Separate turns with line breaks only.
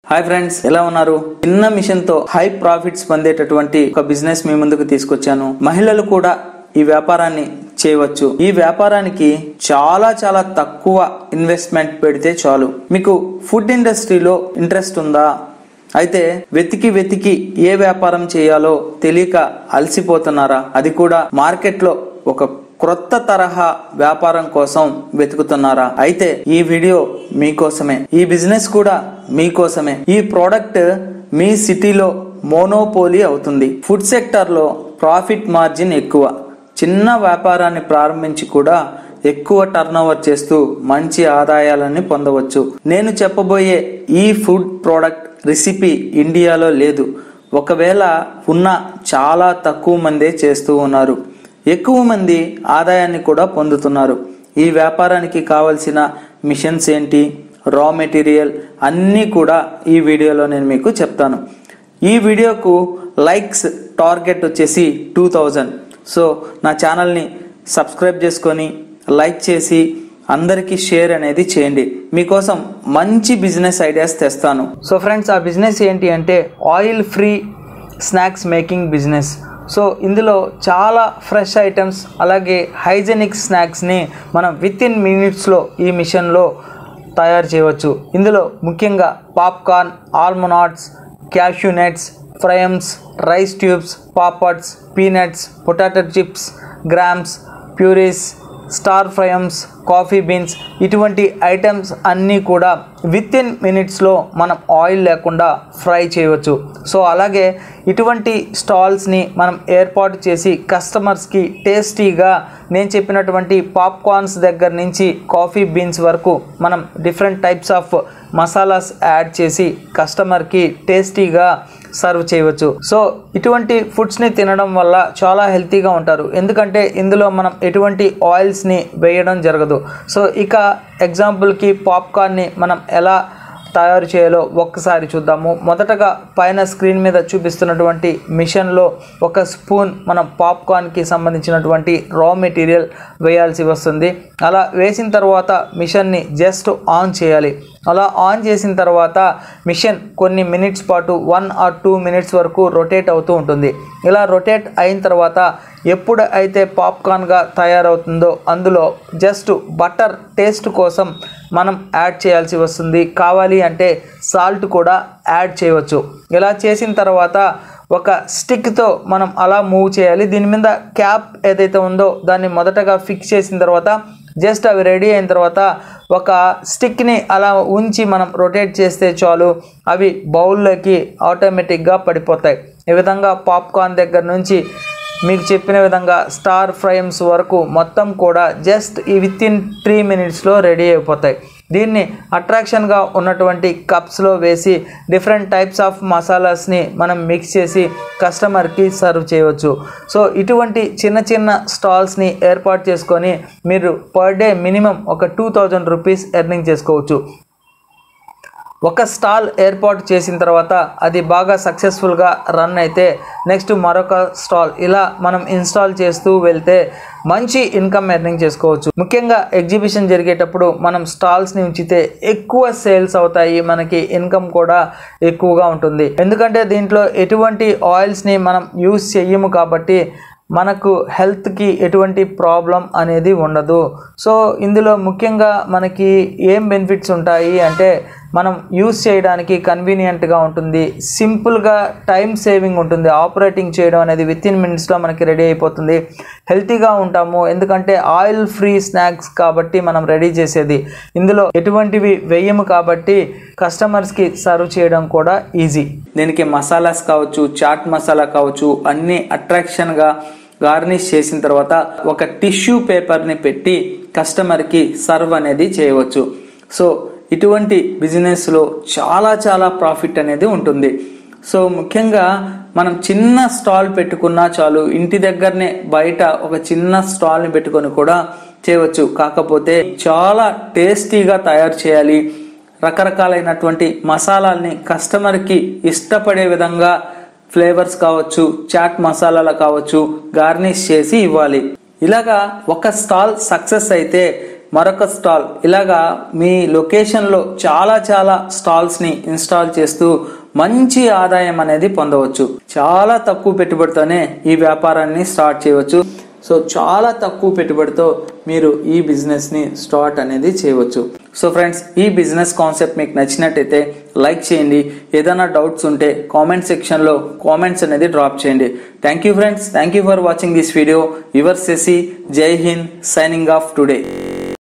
hi friends ఎలా ఉన్నారు చిన్న మిషన్ తో హై ప్రాఫిట్స్ పొందేటటువంటి ఒక బిజినెస్ మీ ముందుకు తీసుకొచ్చాను మహిళలు కూడా ఈ వ్యాపారాన్ని చేయవచ్చు ఈ వ్యాపారానికి చాలా చాలా తక్కువ ఇన్వెస్ట్మెంట్ పెడితే చాలు మీకు ఫుడ్ ఇండస్ట్రీలో ఇంట్రెస్ట్ ఉందా అయితే వెతికి వెతికి ఏ వ్యాపారం చేయాలో తెలియక అలసిపోతున్నారా అది కూడా మార్కెట్లో ఒక క్రొత్త తరహా వ్యాపారం కోసం వెతుకుతున్నారా అయితే ఈ వీడియో మీకోసమే ఈ బిజినెస్ కూడా మీకోసమే ఈ ప్రోడక్ట్ మీ సిటీలో మోనోపోలీ అవుతుంది ఫుడ్ సెక్టర్ లో ప్రాఫిట్ మార్జిన్ ఎక్కువ చిన్న వ్యాపారాన్ని ప్రారంభించి కూడా ఎక్కువ టర్నోవర్ చేస్తూ మంచి ఆదాయాలని పొందవచ్చు నేను చెప్పబోయే ఈ ఫుడ్ ప్రోడక్ట్ రెసిపీ ఇండియాలో లేదు ఒకవేళ ఉన్న చాలా తక్కువ మందే చేస్తూ ఉన్నారు ఎక్కువ మంది ఆదాయాన్ని కూడా పొందుతున్నారు ఈ వ్యాపారానికి కావలసిన మిషన్స్ ఏంటి రా మెటీరియల్ అన్నీ కూడా ఈ వీడియోలో నేను మీకు చెప్తాను ఈ వీడియోకు లైక్స్ టార్గెట్ వచ్చేసి టూ థౌజండ్ సో నా ఛానల్ని సబ్స్క్రైబ్ చేసుకొని లైక్ చేసి అందరికీ షేర్ అనేది చేయండి మీకోసం మంచి బిజినెస్ ఐడియాస్ తెస్తాను సో ఫ్రెండ్స్ ఆ బిజినెస్ ఏంటి అంటే oil free snacks making business so ఇందులో చాలా ఫ్రెష్ ఐటమ్స్ అలాగే హైజెనిక్ స్నాక్స్ని మనం విత్ ఇన్ మినిట్స్లో ఈ మిషన్లో తయారు చేయవచ్చు ఇందులో ముఖ్యంగా popcorn almond nuts cashew nuts fryums rice tubes papads peanuts potato chips grams purees star fryums coffee beans ఇటువంటి ఐటమ్స్ అన్నీ కూడా విత్ ఇన్ మినిట్స్లో మనం ఆయిల్ లేకుండా ఫ్రై చేయవచ్చు సో అలాగే ఇటువంటి స్టాల్స్ని మనం ఏర్పాటు చేసి కస్టమర్స్కి టేస్టీగా నేను చెప్పినటువంటి పాప్కార్న్స్ దగ్గర నుంచి కాఫీ బీన్స్ వరకు మనం different types of masalas add చేసి కస్టమర్కి టేస్టీగా సర్వ్ చేయవచ్చు సో ఇటువంటి ఫుడ్స్ని తినడం వల్ల చాలా హెల్తీగా ఉంటారు ఎందుకంటే ఇందులో మనం ఎటువంటి ఆయిల్స్ని వేయడం జరగదు సో ఇక ఎగ్జాంపుల్కి పాప్కార్న్ని మనం ఎలా తయారు చేయాలో ఒక్కసారి చూద్దాము మొదటగా పైన స్క్రీన్ మీద చూపిస్తున్నటువంటి మిషన్లో ఒక స్పూన్ మనం పాప్కార్న్కి సంబంధించినటువంటి రా మెటీరియల్ వేయాల్సి వస్తుంది అలా వేసిన తర్వాత మిషన్ని జస్ట్ ఆన్ చేయాలి అలా ఆన్ చేసిన తర్వాత మిషన్ కొన్ని మినిట్స్ పాటు వన్ ఆర్ టూ మినిట్స్ వరకు రొటేట్ అవుతూ ఉంటుంది ఇలా రొటేట్ అయిన తర్వాత ఎప్పుడు అయితే పాప్కార్న్గా తయారవుతుందో అందులో జస్ట్ బటర్ టేస్ట్ కోసం మనం యాడ్ చేయాల్సి వస్తుంది కావాలి అంటే సాల్ట్ కూడా యాడ్ చేయవచ్చు ఇలా చేసిన తర్వాత ఒక స్టిక్తో మనం అలా మూవ్ చేయాలి దీని మీద క్యాప్ ఏదైతే ఉందో దాన్ని మొదటగా ఫిక్స్ చేసిన తర్వాత జస్ట్ అవి రెడీ అయిన తర్వాత ఒక స్టిక్ని అలా ఉంచి మనం రొటేట్ చేస్తే చాలు అవి బౌల్లోకి ఆటోమేటిక్గా పడిపోతాయి ఈ విధంగా పాప్కార్న్ దగ్గర నుంచి మీకు చెప్పిన విధంగా స్టార్ ఫ్రైమ్స్ వరకు మొత్తం కూడా జస్ట్ ఈ విత్ ఇన్ త్రీ మినిట్స్లో రెడీ అయిపోతాయి దీన్ని అట్రాక్షన్గా ఉన్నటువంటి కప్స్లో వేసి డిఫరెంట్ టైప్స్ ఆఫ్ మసాలాస్ని మనం మిక్స్ చేసి కస్టమర్కి సర్వ్ చేయవచ్చు సో ఇటువంటి చిన్న చిన్న స్టాల్స్ని ఏర్పాటు చేసుకొని మీరు పర్ డే మినిమం ఒక టూ థౌజండ్ రూపీస్ ఎర్నింగ్ చేసుకోవచ్చు ఒక స్టాల్ ఏర్పాటు చేసిన తర్వాత అది బాగా సక్సెస్ఫుల్గా రన్ అయితే నెక్స్ట్ మరొక స్టాల్ ఇలా మనం ఇన్స్టాల్ చేస్తూ వెళ్తే మంచి ఇన్కమ్ ఎర్నింగ్ చేసుకోవచ్చు ముఖ్యంగా ఎగ్జిబిషన్ జరిగేటప్పుడు మనం స్టాల్స్ని ఉంచితే ఎక్కువ సేల్స్ అవుతాయి మనకి ఇన్కమ్ కూడా ఎక్కువగా ఉంటుంది ఎందుకంటే దీంట్లో ఎటువంటి ఆయిల్స్ని మనం యూస్ చెయ్యము కాబట్టి మనకు హెల్త్కి ఎటువంటి ప్రాబ్లం అనేది ఉండదు సో ఇందులో ముఖ్యంగా మనకి ఏం బెనిఫిట్స్ ఉంటాయి అంటే మనం యూస్ చేయడానికి కన్వీనియంట్గా ఉంటుంది సింపుల్గా టైం సేవింగ్ ఉంటుంది ఆపరేటింగ్ చేయడం అనేది విత్ ఇన్ మినిట్స్లో మనకి రెడీ అయిపోతుంది హెల్తీగా ఉంటాము ఎందుకంటే ఆయిల్ ఫ్రీ స్నాక్స్ కాబట్టి మనం రెడీ చేసేది ఇందులో ఎటువంటివి వేయము కాబట్టి కస్టమర్స్కి సర్వ్ చేయడం కూడా ఈజీ దీనికి మసాలాస్ కావచ్చు చాట్ మసాలా కావచ్చు అన్ని అట్రాక్షన్గా గార్నిష్ చేసిన తర్వాత ఒక టిష్యూ పేపర్ని పెట్టి కస్టమర్కి సర్వ్ అనేది చేయవచ్చు సో ఇటువంటి బిజినెస్లో చాలా చాలా ప్రాఫిట్ అనేది ఉంటుంది సో ముఖ్యంగా మనం చిన్న స్టాల్ పెట్టుకున్నా చాలు ఇంటి దగ్గరనే బయట ఒక చిన్న స్టాల్ని పెట్టుకొని కూడా చేయవచ్చు కాకపోతే చాలా టేస్టీగా తయారు చేయాలి రకరకాలైనటువంటి మసాలాల్ని కస్టమర్కి ఇష్టపడే విధంగా ఫ్లేవర్స్ కావచ్చు చాట్ మసాలాలు కావచ్చు గార్నిష్ చేసి ఇవ్వాలి ఇలాగా ఒక స్టాల్ సక్సెస్ అయితే మరొక స్టాల్ ఇలాగా మీ లొకేషన్లో చాలా చాలా స్టాల్స్ని ఇన్స్టాల్ చేస్తూ మంచి ఆదాయం అనేది పొందవచ్చు చాలా తక్కువ పెట్టుబడితోనే ఈ వ్యాపారాన్ని స్టార్ట్ చేయవచ్చు సో చాలా తక్కువ పెట్టుబడితో మీరు ఈ బిజినెస్ని స్టార్ట్ అనేది చేయవచ్చు సో ఫ్రెండ్స్ ఈ బిజినెస్ కాన్సెప్ట్ మీకు నచ్చినట్టయితే లైక్ చేయండి ఏదైనా డౌట్స్ ఉంటే కామెంట్ సెక్షన్లో కామెంట్స్ అనేది డ్రాప్ చేయండి thank you friends thank you for watching this video your సెసి Jai Hind signing off today